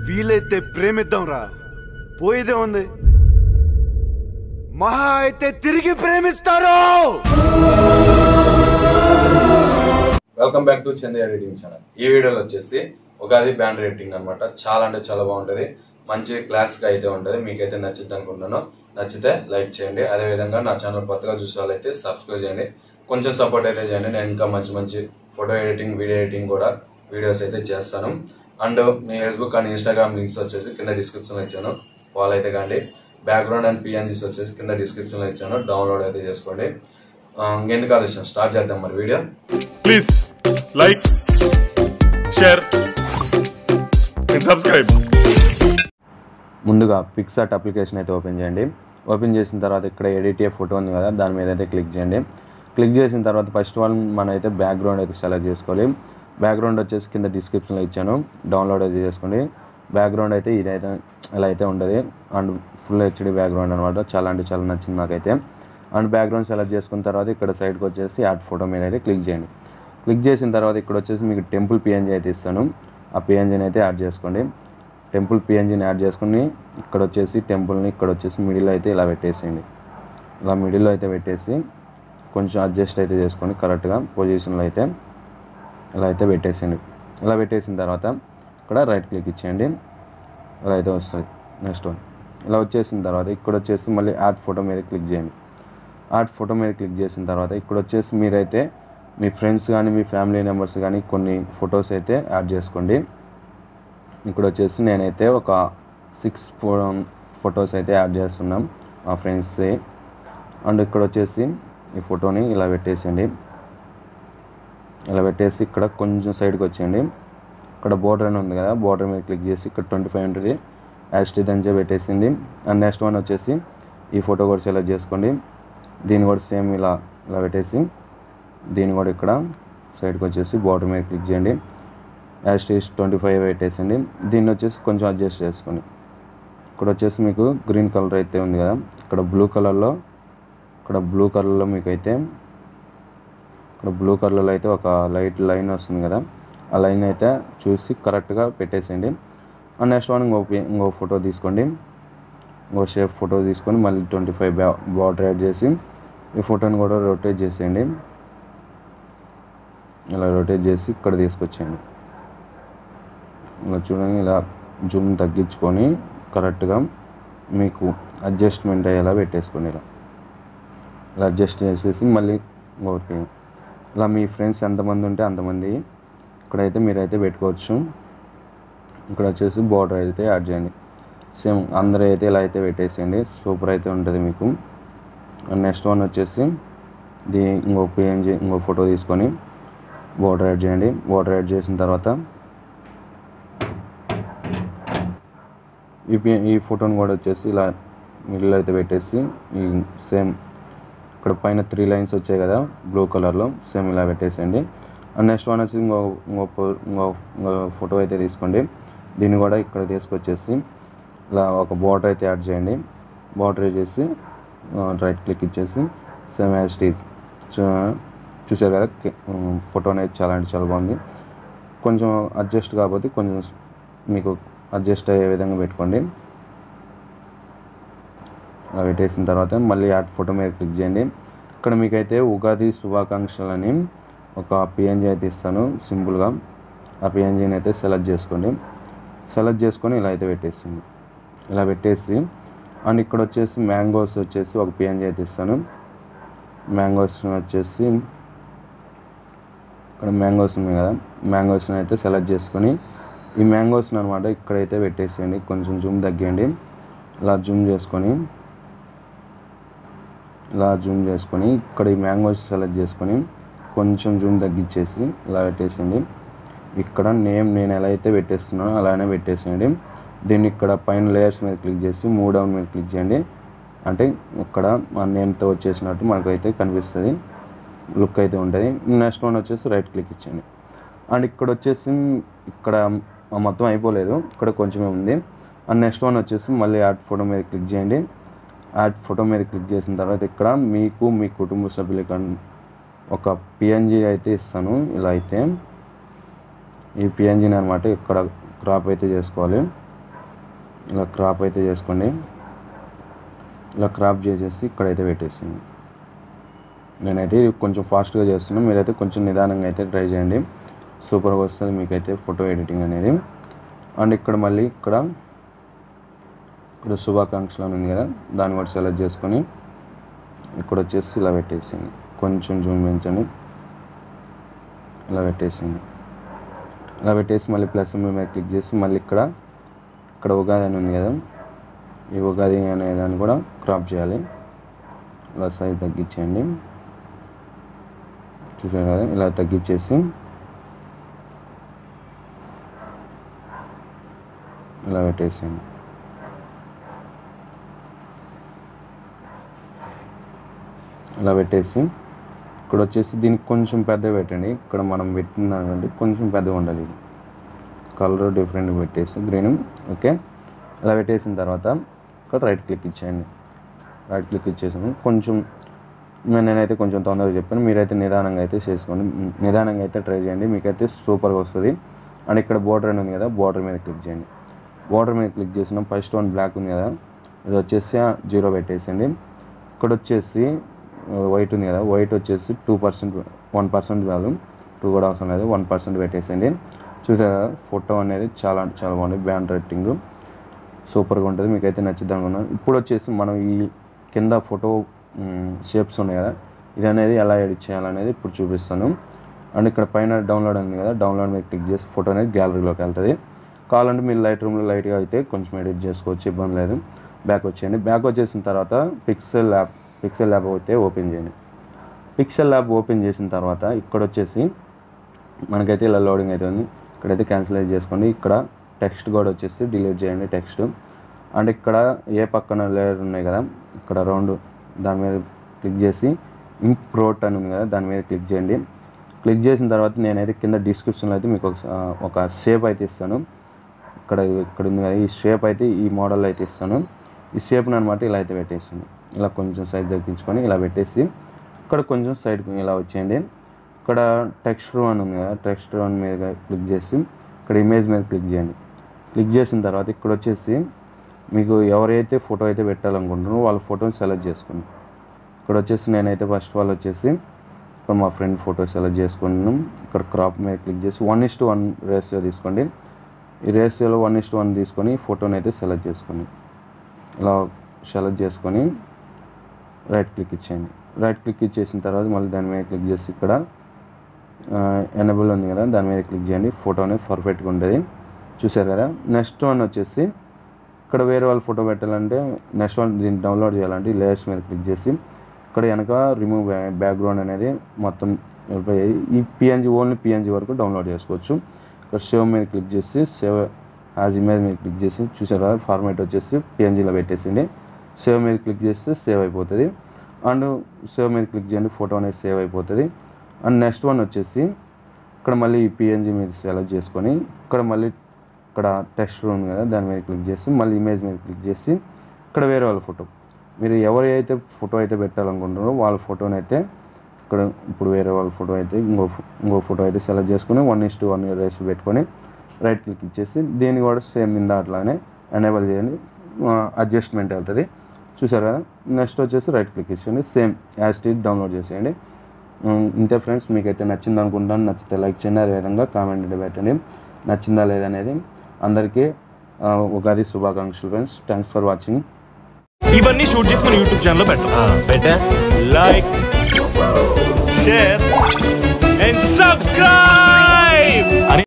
వీలైతే ప్రేమిద్దాం రా పోయేదే ఉంది మహా అయితే తిరిగి ప్రేమిస్తారు welcome back to Chandra editing channel ఈ వీడియోలో వచ్చేసి ఉగాది బ్యాండ్ రేటింగ్ అన్నమాట చాలా అంటే చాలా బాగుంటది మంచి క్లాస్ గా అయితే ఉంటది మీకైతే నచ్చుద్ది అనుకుంటున్నాను నచ్చితే లైక్ చేయండి అదే విధంగా నా ఛానల్ కొత్తగా చూసే వాళ్ళైతే సబ్స్క్రైబ్ చేయండి కొంచెం సపోర్ట్ అయితే చేయండి నేను ఇంకా మంచి మంచి ఫోటో ఎడిటింగ్ వీడియో ఎడిటింగ్ కూడా వీడియోస్ అయితే చేస్తాను అండ్ మీ ఫేస్బుక్ అండ్ ఇన్స్టాగ్రామ్ లింక్స్ వచ్చేసి కింద డిస్క్రిప్షన్ లో ఇచ్చాను ఫాలో అయితే కానీ బ్యాక్గ్రౌండ్ అండ్ పిఎన్జీస్ వచ్చేసి కింద డిస్క్రిప్షన్ లో ఇచ్చాను డౌన్లోడ్ అయితే చేసుకోండి ఆ, ఇంకెందుకు ఆలోచన స్టార్ట్ చేద్దాం మరి video Please like, share, and subscribe. ముందుగా పిక్సార్ట్ అప్లికేషన్ అయితే ఓపెన్ చేయండి ఓపెన్ చేసిన తర్వాత ఇక్కడ ఎడిట్ ఏ ఫోటో ఉంది కదా దాని మీద అయితే క్లిక్ చేయండి క్లిక్ చేసిన తర్వాత ఫస్ట్ వన్ మనం అయితే బ్యాక్గ్రౌండ్ అయితే సెలెక్ట్ చేసుకోవాలి బ్యాక్గ్రౌండ్ వచ్చేసి కింద డిస్క్రిప్షన్లో ఇచ్చాను డౌన్లోడ్ అయితే చేసుకోండి బ్యాక్గ్రౌండ్ అయితే ఇదైతే ఇలా అయితే ఉంటుంది అండ్ ఫుల్ హెచ్డి బ్యాక్గ్రౌండ్ అనమాట చాలా అంటే చాలా నచ్చింది నాకైతే అండ్ బ్యాక్గ్రౌండ్ సెలెక్ట్ చేసుకున్న తర్వాత ఇక్కడ సైడ్కి వచ్చేసి యాడ్ ఫోటో మీద అయితే క్లిక్ చేయండి క్లిక్ చేసిన తర్వాత ఇక్కడ వచ్చేసి మీకు టెంపుల్ పిఎన్జీ అయితే ఇస్తాను ఆ పిఎన్జీని అయితే యాడ్ చేసుకోండి టెంపుల్ పిఎన్జీని యాడ్ చేసుకుని ఇక్కడ వచ్చేసి టెంపుల్ని ఇక్కడ వచ్చేసి మిడిల్ అయితే ఇలా పెట్టేసేయండి ఇలా మిడిల్లో అయితే పెట్టేసి కొంచెం అడ్జస్ట్ అయితే చేసుకోండి కరెక్ట్గా పొజిషన్లో అయితే ఇలా అయితే పెట్టేసేయండి ఇలా పెట్టేసిన తర్వాత ఇక్కడ రైట్ క్లిక్ ఇచ్చేయండి ఇలా అయితే వస్తుంది నెక్స్ట్ వన్ ఇలా వచ్చేసిన తర్వాత ఇక్కడ వచ్చేసి మళ్ళీ యాడ్ ఫోటో మీద క్లిక్ చేయండి యాడ్ ఫోటో మీద క్లిక్ చేసిన తర్వాత ఇక్కడ వచ్చేసి మీరైతే మీ ఫ్రెండ్స్ కానీ మీ ఫ్యామిలీ మెంబర్స్ కానీ కొన్ని ఫొటోస్ అయితే యాడ్ చేసుకోండి ఇక్కడ వచ్చేసి నేనైతే ఒక సిక్స్ ఫొటోస్ అయితే యాడ్ చేస్తున్నాం మా ఫ్రెండ్స్ది అండ్ ఇక్కడ వచ్చేసి ఈ ఫోటోని ఇలా పెట్టేసేయండి ఇలా పెట్టేసి ఇక్కడ కొంచెం సైడ్కి వచ్చేయండి ఇక్కడ బోర్డర్ అని ఉంది కదా బోర్డర్ మీద క్లిక్ చేసి ఇక్కడ ట్వంటీ ఫైవ్ ఉంటుంది యాస్టీ దంచే పెట్టేసింది అండ్ నెక్స్ట్ వన్ వచ్చేసి ఈ ఫోటో కూడా సెలెక్ట్ చేసుకోండి దీన్ని కూడా సేమ్ ఇలా ఇలా పెట్టేసి దీన్ని కూడా ఇక్కడ సైడ్కి వచ్చేసి బోర్డర్ మీద క్లిక్ చేయండి యాస్టీస్ ట్వంటీ ఫైవ్ పెట్టేసండి దీన్ని వచ్చేసి కొంచెం అడ్జస్ట్ చేసుకోండి ఇక్కడ వచ్చేసి మీకు గ్రీన్ కలర్ అయితే ఉంది కదా ఇక్కడ బ్లూ కలర్లో ఇక్కడ బ్లూ కలర్లో మీకు అయితే ఇక్కడ బ్లూ కలర్లో అయితే ఒక లైట్ లైన్ వస్తుంది కదా ఆ లైన్ అయితే చూసి కరెక్ట్గా పెట్టేసేయండి అండ్ నెక్స్ట్ వన్ ఇంకో పి- ఇంకో ఫోటో తీసుకోండి ఇంకో షేప్ ఫోటో తీసుకొని మళ్ళీ ట్వంటీ ఫైవ్ బార్డర్ యాడ్ చేసి ఈ ఫోటోని కూడా రొటేట్ చేసేయండి ఇలా రొటేట్ చేసి ఇక్కడ తీసుకొచ్చేయండి ఇలా చూడండి ఇలా జూమ్ తగ్గించుకొని కరెక్ట్గా మీకు అడ్జస్ట్మెంట్ అయ్యేలా పెట్టేసుకోండి ఇలా ఇలా అడ్జస్ట్ చేసేసి మళ్ళీ ఇంకొకటి ఇలా మీ ఫ్రెండ్స్ ఎంతమంది ఉంటే అంతమంది ఇక్కడైతే మీరైతే పెట్టుకోవచ్చు ఇక్కడ వచ్చేసి బార్డర్ అయితే యాడ్ చేయండి సేమ్ అందరూ అయితే ఇలా అయితే పెట్టేసేయండి సూపర్ అయితే ఉంటుంది మీకు నెక్స్ట్ వన్ వచ్చేసి దీ ఇంకో పిఎన్జీ ఇంకో ఫోటో తీసుకొని బార్డర్ యాడ్ చేయండి బార్డర్ యాడ్ చేసిన తర్వాత ఈ పి- ఈ ఫోటోని కూడా వచ్చేసి ఇలా మిడిల్ అయితే పెట్టేసి ఈ సేమ్ ఇక్కడ పైన త్రీ లైన్స్ వచ్చాయి కదా బ్లూ కలర్లో సేమ్ ఇలా పెట్టేసేయండి అండ్ నెక్స్ట్ వన్ వచ్చి ఇంకో ఇంకో ఫో- ఇంకో ఇంకో ఫోటో అయితే తీసుకోండి దీన్ని కూడా ఇక్కడ తీసుకొచ్చేసి ఇలా ఒక బార్డర్ అయితే యాడ్ చేయండి బార్డర్ చేసి రైట్ క్లిక్ ఇచ్చేసి సేమ్ యాజ్ టీజ్ చూసారు కదా ఫోటో అనేది చాలా అంటే చాలా బాగుంది కొంచెం అడ్జస్ట్ కాకపోతే కొంచెం మీకు అడ్జస్ట్ అయ్యే విధంగా పెట్టుకోండి అలా పెట్టేసిన తర్వాత మళ్ళీ యాడ్ ఫోటో మీద క్లిక్ చేయండి ఇక్కడ మీకైతే ఉగాది శుభాకాంక్షలు అని ఒక పిఎన్జీ అయితే ఇస్తాను సింపుల్గా ఆ పిఎన్జీని అయితే సెలెక్ట్ చేసుకోండి సెలెక్ట్ చేసుకొని ఇలా అయితే పెట్టేసింది ఇలా పెట్టేసి అండ్ ఇక్కడ వచ్చేసి మ్యాంగోస్ వచ్చేసి ఒక పిఎన్జీ అయితే ఇస్తాను మ్యాంగోస్ వచ్చేసి ఇక్కడ మ్యాంగోస్ ఉన్నాయి కదా మ్యాంగోస్ని అయితే సెలెక్ట్ చేసుకొని ఈ మ్యాంగోస్ని అనమాట ఇక్కడైతే పెట్టేసేయండి కొంచెం జూమ్ తగ్గియండి ఇలా జూమ్ చేసుకొని ఇలా జూమ్ చేసుకొని ఇక్కడ ఈ మ్యాంగోస్ సెలెక్ట్ చేసుకొని కొంచెం జూమ్ తగ్గించేసి ఇలా పెట్టేసేయండి ఇక్కడ నేమ్ నేను ఎలా అయితే పెట్టేస్తున్నానో అలానే పెట్టేసేయండి దీన్ని ఇక్కడ పైన లేయర్స్ మీద క్లిక్ చేసి మూవ్ డౌన్ మీద క్లిక్ చేయండి అంటే ఇక్కడ మా నేమ్తో వచ్చేసినట్టు మనకైతే కనిపిస్తుంది లుక్ అయితే ఉంటుంది నెక్స్ట్ వన్ వచ్చేసి రైట్ క్లిక్ ఇచ్చేయండి అండ్ ఇక్కడ వచ్చేసి ఇక్కడ మొత్తం అయిపోలేదు ఇక్కడ కొంచెమే ఉంది అండ్ నెక్స్ట్ వన్ వచ్చేసి మళ్ళీ యాడ్ ఫోటో మీద క్లిక్ చేయండి యాడ్ ఫోటో మీద క్లిక్ చేసిన తర్వాత ఇక్కడ మీకు మీ కుటుంబ సభ్యులకి అన్- ఒక పిఎన్జీ అయితే ఇస్తాను ఇలా అయితే ఈ పిఎన్జీని అనమాట ఇక్కడ క్రాప్ అయితే చేసుకోవాలి ఇలా క్రాప్ అయితే చేసుకోండి ఇలా క్రాప్ చేసేసి ఇక్కడైతే పెట్టేసింది నేనైతే ఇది కొంచెం ఫాస్ట్గా చేస్తున్నాను మీరైతే కొంచెం నిదానంగా అయితే ట్రై చేయండి సూపర్గా వస్తుంది మీకైతే ఫోటో ఎడిటింగ్ అనేది అండ్ ఇక్కడ మళ్ళీ ఇక్కడ ఇక్కడ శుభాకాంక్షలు అని ఉంది కదా దాన్ని కూడా సెలెక్ట్ చేసుకొని ఇక్కడ వచ్చేసి ఇలా పెట్టేసింది కొంచెం జూమ్ పెంచండి ఇలా పెట్టేసింది ఇలా పెట్టేసి మళ్ళీ ప్లస్ సింబల్ మీద క్లిక్ చేసి మళ్ళీ ఇక్కడ ఇక్కడ ఉగాది అని ఉంది కదా ఈ ఉగాది అనే దాన్ని కూడా క్రాప్ చేయాలి ఇలా సైజ్ తగ్గించేయండి చూసారు కదా ఇలా తగ్గించేసి ఇలా పెట్టేసాను ఇలా పెట్టేసి ఇక్కడ వచ్చేసి దీనికి కొంచెం పెద్దగా పెట్టండి ఇక్కడ మనం పెట్టిన దానికంటే కొంచెం పెద్దగా ఉండాలి ఇది కలర్ డిఫరెంట్ పెట్టేసి గ్రీన్ ఓకే ఇలా పెట్టేసిన తర్వాత ఇక్కడ రైట్ క్లిక్ ఇచ్చేయండి రైట్ క్లిక్ ఇచ్చేసాను కొంచెం నే- నేనైతే కొంచెం తొందరగా చెప్పాను మీరైతే నిదానంగా అయితే చేసుకోండి మ్, నిదానంగా అయితే ట్రై చేయండి మీకైతే సూపర్గా వస్తుంది అండ్ ఇక్కడ బోర్డర్ అని ఉంది కదా బోర్డర్ మీద క్లిక్ చేయండి బోర్డర్ మీద క్లిక్ చేసిన ఫస్ట్ వన్ బ్లాక్ ఉంది కదా ఇది వచ్చేసి జీరో పెట్టేసండి ఇక్కడ వచ్చేసి వైట్ ఉంది కదా వైట్ వచ్చేసి two percent one percent value two కూడా అవసరం లేదు వన్ పర్సెంట్ పెట్టేసండి చూసారా ఫోటో అనేది చాలా అంటే చాలా బాగుంది బ్యాండ్ రైటింగ్ సూపర్గా ఉంటుంది మీకైతే నచ్చుద్ది అనుకున్నాను ఇప్పుడు వచ్చేసి మనం ఈ కింద ఫోటో షేప్స్ ఉన్నాయి కదా ఇది అనేది ఎలా ఎడిట్ చేయాలనేది ఇప్పుడు చూపిస్తాను అండ్ ఇక్కడ పైన డౌన్లోడ్ ఉంది కదా డౌన్లోడ్ మీద క్లిక్ చేసి ఫోటో అనేది గ్యాలరీలోకి వెళ్తుంది కావాలంటే మీరు లైట్ రూమ్లో లైట్గా అయితే కొంచెం ఎడిట్ చేసుకోవచ్చు ఇబ్బంది లేదు బ్యాక్ వచ్చేయండి బ్యాక్ వచ్చేసిన తర్వాత పిక్సెల్ ల్యాబ్ పిక్సెల్ ల్యాబ్ అయితే ఓపెన్ చేయండి పిక్సెల్ ల్యాబ్ ఓపెన్ చేసిన తర్వాత ఇక్కడ వచ్చేసి మనకైతే ఇలా లోడింగ్ అవుతుంది ఇక్కడైతే క్యాన్సిలైజ్ చేసుకోండి ఇక్కడ టెక్స్ట్ కూడా వచ్చేసి డిలీట్ చేయండి టెక్స్ట్ అండ్ ఇక్కడ ఏ పక్కన లేయర్ ఉన్నాయి కదా ఇక్కడ రౌండ్ దాని మీద క్లిక్ చేసి ఇంప్రోట్ అని ఉంది కదా దాని మీద క్లిక్ చేయండి క్లిక్ చేసిన తర్వాత నేనైతే కింద డిస్క్రిప్షన్లో అయితే మీకు ఒక ఒక షేప్ అయితే ఇస్తాను ఇక్కడ ఇక్కడ ఉంది కదా ఈ షేప్ అయితే ఈ మోడల్ అయితే ఇస్తాను ఈ షేప్ని అనమాట ఇలా అయితే పెట్టేస్తాను ఇలా కొంచెం సైజ్ తగ్గించుకొని ఇలా పెట్టేసి ఇక్కడ కొంచెం సైడ్ ఇలా వచ్చేయండి ఇక్కడ టెక్స్చర్ అని ఉంది కదా టెక్స్చర్ వన్ మీద క్లిక్ చేసి ఇక్కడ ఇమేజ్ మీద క్లిక్ చేయండి క్లిక్ చేసిన తర్వాత ఇక్కడ వచ్చేసి మీకు ఎవరైతే ఫోటో అయితే పెట్టాలనుకుంటున్నారో వాళ్ళ ఫోటోని సెలెక్ట్ చేసుకోండి ఇక్కడ వచ్చేసి నేనైతే ఫస్ట్ వాళ్ళు వచ్చేసి ఇక్కడ మా ఫ్రెండ్ ఫోటో సెలెక్ట్ చేసుకున్నాం ఇక్కడ క్రాప్ మీద క్లిక్ చేసి one is to one ratio తీసుకోండి ఈ రేషియోలో వన్ ఇస్ టు వన్ తీసుకొని ఫోటోని అయితే సెలెక్ట్ చేసుకోండి ఇలా సెలెక్ట్ చేసుకొని రైట్ క్లిక్ ఇచ్చేయండి రైట్ క్లిక్ ఇచ్చేసిన తర్వాత మళ్ళీ దాని మీద క్లిక్ చేసి ఇక్కడ ఎనబుల్ ఉంది కదా దాని మీద క్లిక్ చేయండి ఫోటో అనేది పర్ఫెక్ట్గా ఉంటుంది చూసారు కదా నెక్స్ట్ వన్ వచ్చేసి ఇక్కడ వేరే వాళ్ళ ఫోటో పెట్టాలంటే నెక్స్ట్ వన్ దీన్ని డౌన్లోడ్ చేయాలంటే ఈ లేయర్స్ మీద క్లిక్ చేసి ఇక్కడ వెనక రిమూవ్ బ్యాక్గ్రౌండ్ అనేది మొత్తం వెళ్ళిపోయాయి ఈ పిఎన్జీ ఓన్లీ పిఎన్జీ వరకు డౌన్లోడ్ చేసుకోవచ్చు ఇక్కడ సేవ్ మీద క్లిక్ చేసి సేవ్ యాజ్ ఇమేజ్ మీద క్లిక్ చేసి చూసారు కదా ఫార్మాట్ వచ్చేసి పిఎన్జీలో పెట్టేసింది సేవ్ మీద క్లిక్ చేస్తే సేవ్ అయిపోతుంది అండ్ సేవ్ మీద క్లిక్ చేయండి ఫోటో అనేది సేవ్ అయిపోతుంది అండ్ నెక్స్ట్ వన్ వచ్చేసి ఇక్కడ మళ్ళీ ఈ పిఎన్జీ మీద సెలెక్ట్ చేసుకొని ఇక్కడ మళ్ళీ ఇక్కడ టెక్స్ట్ ఉంది కదా దాని మీద క్లిక్ చేసి మళ్ళీ ఇమేజ్ మీద క్లిక్ చేసి ఇక్కడ వేరే వాళ్ళ ఫోటో మీరు ఎవరైతే ఫోటో అయితే పెట్టాలనుకుంటున్నారో వాళ్ళ ఫోటోని అయితే ఇక్కడ ఇప్పుడు వేరే వాళ్ళ ఫోటో అయితే ఇంకో ఫో- ఇంకో ఫోటో అయితే సెలెక్ట్ చేసుకొని వన్ ఇస్ టు వన్ రేస్ పెట్టుకొని రైట్ క్లిక్ ఇచ్చేసి దీన్ని కూడా సేమ్ ఇందా అట్లానే ఎనేబుల్ చేయండి అడ్జస్ట్మెంట్ వెళ్తుంది చూసారు కదా నెక్స్ట్ వచ్చేసి రైట్ క్లిక్ ఇచ్చేయండి సేమ్ యాజ్ టీట్ డౌన్లోడ్ చేసేయండి ఉమ్, ఇంతే ఫ్రెండ్స్ మీకైతే నచ్చింది అనుకుంటాను నచ్చితే లైక్ చేయండి అదేవిధంగా కామెంట్ అయితే పెట్టండి నచ్చిందా లేదనేది అందరికీ ఆ, ఉగాది శుభాకాంక్షలు ఫ్రెండ్స్ థ్యాంక్స్ ఫర్ వాచింగ్ ఇవన్నీ షూట్ చేసి మన యూట్యూబ్ ఛానల్లో పెట్టాం పెట్టా లైక్ షేర్ అండ్ సబ్స్క్రైబ్